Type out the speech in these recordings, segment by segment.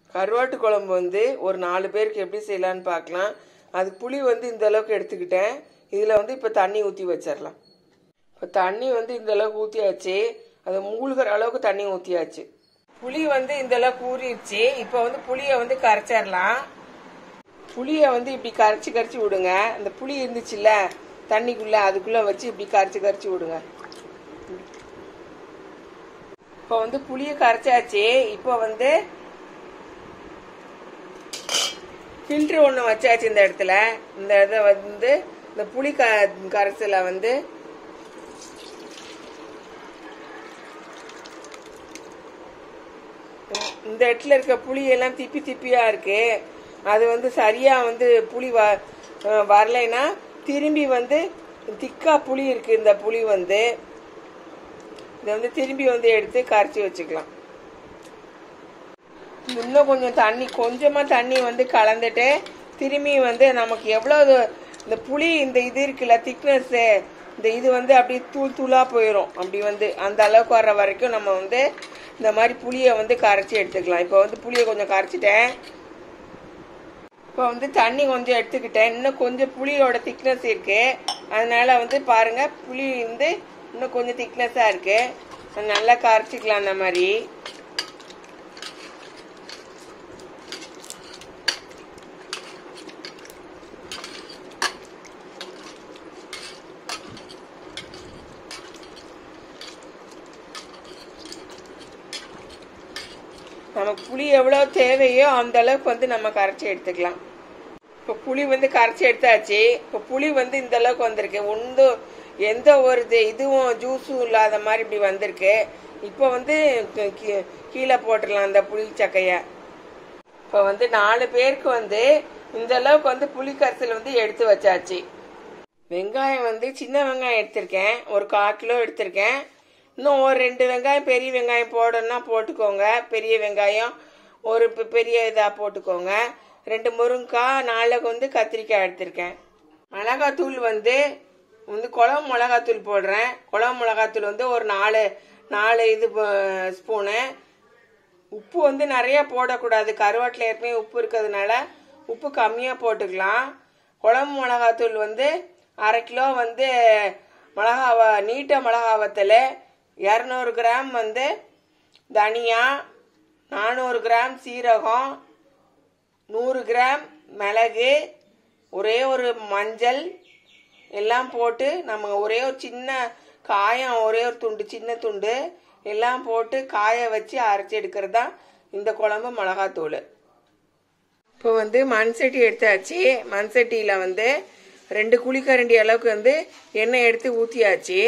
கருவாட்டு குழம்பு வந்து ஒரு நாலு பேருக்கு எப்படி செய்யலான்னு பார்க்கலாம் அதுக்கு புளி வந்து இந்த அளவுக்கு எடுத்துக்கிட்டேன் இதில் வந்து இப்போ தண்ணி ஊற்றி வச்சிடலாம் இப்போ தண்ணி வந்து இந்த அளவுக்கு ஊற்றியாச்சு அது மூழ்கிற அளவுக்கு தண்ணி ஊற்றியாச்சு புளி வந்து இந்த அளவுக்கு ஊறிடுச்சு இப்போ வந்து புளியை வந்து கரைச்சிடலாம் புளியை வந்து இப்படி கரைச்சி கரைச்சி விடுங்க அந்த புளி இருந்துச்சுல்ல தண்ணிக்குள்ள அதுக்குள்ள வச்சு இப்படி கரைச்சி கரைச்சி விடுங்க இப்போ வந்து புளியை கரைச்சாச்சு இப்போ வந்து ஃபில்ட்ரு ஒன்று வச்சாச்சு இந்த இடத்துல இந்த இதை வந்து இந்த புளி க கரைசலை வந்து இந்த இடத்துல இருக்க புளி எல்லாம் திப்பி திப்பியா இருக்கு அது வந்து சரியா வந்து புளி வ அஹ் வரலைன்னா திரும்பி வந்து திக்கா புளி இருக்கு இந்த புளி வந்து இதை வந்து திரும்பி வந்து எடுத்து கரைச்சி வச்சுக்கலாம் இன்னும் கொஞ்சம் தண்ணி கொஞ்சமா தண்ணி வந்து கலந்துட்டு திரும்பி வந்து நமக்கு எவ்வளவு இந்த புளி இந்த இது இருக்குல்ல திக்னஸ் இந்த இது வந்து அப்படியே தூள் தூளா போயிடும் அப்படி வந்து அந்த அளவுக்கு வர்ற வரைக்கும் நம்ம வந்து இந்த மாதிரி புளியை வந்து கரைச்சி எடுத்துக்கலாம் இப்போ வந்து புளியை கொஞ்சம் கரைச்சிட்டேன் இப்போ வந்து தண்ணி கொஞ்சம் எடுத்துக்கிட்டேன் இன்னும் கொஞ்சம் புளியோட திக்னஸ் இருக்கு அதனால வந்து பாருங்க புளி வந்து இன்னும் கொஞ்சம் திக்னஸாக இருக்கு நல்லா கரைச்சிக்கலாம் அந்த மாதிரி நமக்கு புளி எவ்வளோ தேவையோ அந்த அளவுக்கு வந்து நம்ம கரைச்சி எடுத்துக்கலாம் இப்போ புளி வந்து கரைச்சி எடுத்தாச்சு இப்போ புளி வந்து இந்த அளவுக்கு வந்திருக்கு ஒன்று எந்த ஒரு இது இதுவும் ஜூஸும் இல்லாத மாதிரி இப்படி வந்திருக்கு இப்போ வந்து கீ- கீ- கீழே போட்டுடலாம் அந்த புளி சக்கையை இப்போ வந்து நாலு பேருக்கு வந்து இந்த அளவுக்கு வந்து புளி கரைசல் வந்து எடுத்து வச்சாச்சு வெங்காயம் வந்து சின்ன வெங்காயம் எடுத்திருக்கேன் ஒரு கால் கிலோ எடுத்திருக்கேன் இன்னும் ஒரு ரெண்டு வெங்காயம் பெரிய வெங்காயம் போடணும்னா போட்டுக்கோங்க பெரிய வெங்காயம் ஒரு பெ- பெரிய இதாக போட்டுக்கோங்க ரெண்டு முருங்கைக்காய் நாலு வந்து கத்திரிக்காய் எடுத்திருக்கேன் மிளகாத்தூள் வந்து வந்து குழம்பு மிளகாத்தூள் போடுறேன் குழம்பு மிளகாத்தூள் வந்து ஒரு நாலு நாலு இது ப- ஸ்பூனு உப்பு வந்து நிறைய போடக்கூடாது கருவாட்டில் ஏற்கனவே உப்பு இருக்கிறதுனால உப்பு கம்மியாக போட்டுக்கலாம் குழம்பு மிளகாத்தூள் வந்து அரை கிலோ வந்து மிளகா வ- நீட்ட மிளகா வத்தல் இரநூறு கிராம் வந்து தனியா நானூறு கிராம் சீரகம் நூறு கிராம் மிளகு ஒரே ஒரு மஞ்சள் எல்லாம் போட்டு நம்ம ஒரே ஒரு சின்ன காயம் ஒரே ஒரு துண்டு சின்ன துண்டு எல்லாம் போட்டு காய வச்சு அரைச்சி எடுக்கிறது தான் இந்த குழம்பு மிளகாத்தூள் இப்போ வந்து மண் சட்டி எடுத்தாச்சு மண் சட்டியில் வந்து ரெண்டு குழிக்கரண்டி அளவுக்கு வந்து எண்ணெய் எடுத்து ஊற்றியாச்சு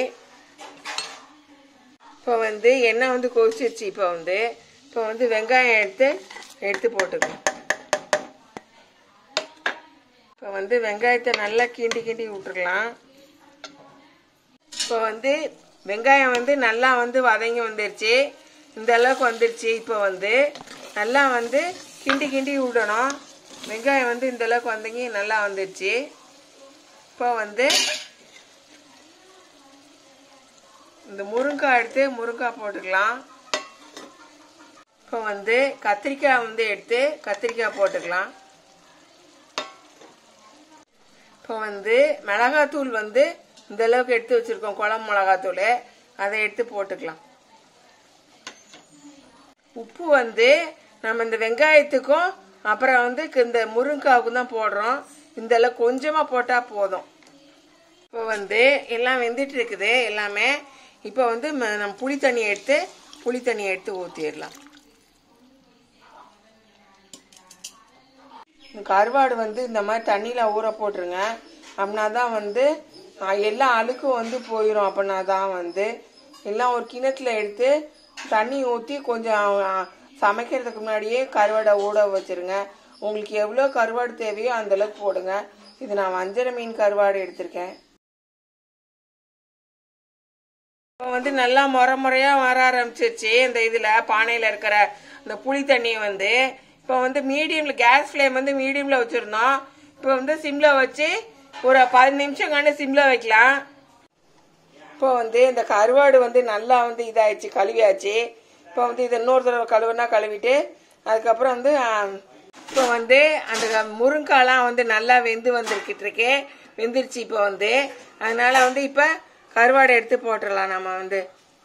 இப்போ வந்து எண்ணெய் வந்து கொதிச்சிருச்சு இப்போ வந்து இப்போ வந்து வெங்காயம் எடுத்து எடுத்து போட்டுக்கலாம் இப்போ வந்து வெங்காயத்தை நல்லா கிண்டி கிண்டி விட்டுறலாம் இப்போ வந்து வெங்காயம் வந்து நல்லா வந்து வதங்கி வந்துருச்சு இந்த அளவுக்கு வந்துருச்சு இப்போ வந்து நல்லா வந்து கிண்டி கிண்டி விடணும் வெங்காயம் வந்து இந்த அளவுக்கு வதங்கி நல்லா வந்துருச்சு இப்போ வந்து இந்த முருங்காய் எடுத்து முருங்காய் போட்டுக்கலாம் இப்போ வந்து கத்திரிக்காய் வந்து எடுத்து கத்திரிக்காய் போட்டுக்கலாம் இப்போ வந்து மிளகாத்தூள் வந்து இந்த அளவுக்கு எடுத்து வச்சிருக்கோம் குழம்பு மிளகாத்தூள் அதை எடுத்து போட்டுக்கலாம் உப்பு வந்து நம்ம இந்த வெங்காயத்துக்கும் அப்புறம் வந்து இந்த முருங்காவுக்கும் தான் போடுறோம் இந்த அளவுக்கு கொஞ்சமாக போட்டால் போதும் இப்போ வந்து எல்லாம் வெந்துட்டு இருக்குது எல்லாமே இப்போ வந்து ம- நம்ம புளி தண்ணி எடுத்து புளி தண்ணி எடுத்து ஊற்றிடலாம் கருவாடு வந்து இந்த மாதிரி தண்ணியில் ஊற போட்டுருங்க அப்படின்னா தான் வந்து அஹ், எல்லா அழுக்கும் வந்து போயிடும் அப்படின்னா தான் வந்து எல்லாம் ஒரு கிணத்துல எடுத்து தண்ணி ஊற்றி கொஞ்சம் அஹ், சமைக்கிறதுக்கு முன்னாடியே கருவாடை ஊற வச்சிருங்க உங்களுக்கு எவ்வளோ கருவாடு தேவையோ அந்த அளவுக்கு போடுங்க இது நான் வஞ்சர மீன் கருவாடு எடுத்திருக்கேன் இப்போ வந்து நல்லா முறை முறையா வர ஆரம்பிச்சிருச்சு இந்த இதுல பானையில இருக்கிற இந்த புளி தண்ணி வந்து இப்போ வந்து மீடியம்ல கேஸ் ஃப்ளேம் வந்து மீடியம்ல வச்சிருந்தோம் இப்போ வந்து சிம்ல வச்சு ஒரு பதினஞ்சு நிமிஷம் கண்டு சிம்ல வைக்கலாம் இப்போ வந்து இந்த கருவாடு வந்து நல்லா வந்து இதாயிடுச்சு கழுவியாச்சு இப்போ வந்து இதை இன்னொரு தடவை கழுவுனா கழுவிட்டு அதுக்கப்புறம் வந்து இப்போ வந்து அந்த முருங்காலாம் வந்து நல்லா வெந்து வந்துருக்கிட்டு இருக்கே வெந்துருச்சு இப்போ வந்து அதனால வந்து இப்போ கருவாடை எடுத்து போட்டுடலாம் நம்ம வந்து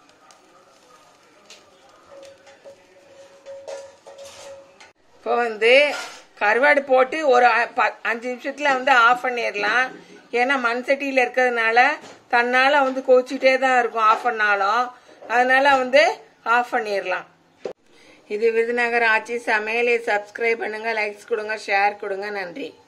இப்போ வந்து கருவாடு போட்டு ஒரு அ- ப- அஞ்சு நிமிஷத்துல வந்து ஆஃப் பண்ணிடலாம் ஏன்னா மண் சட்டியில் இருக்கிறதுனால தன்னால வந்து கொச்சிட்டே தான் இருக்கும் ஆஃப் பண்ணாலும் அதனால வந்து ஆஃப் பண்ணிடலாம் இது விருதுநகர் ஆட்சி சமையலை சப்ஸ்கிரைப் பண்ணுங்க லைக்ஸ் கொடுங்க ஷேர் கொடுங்க நன்றி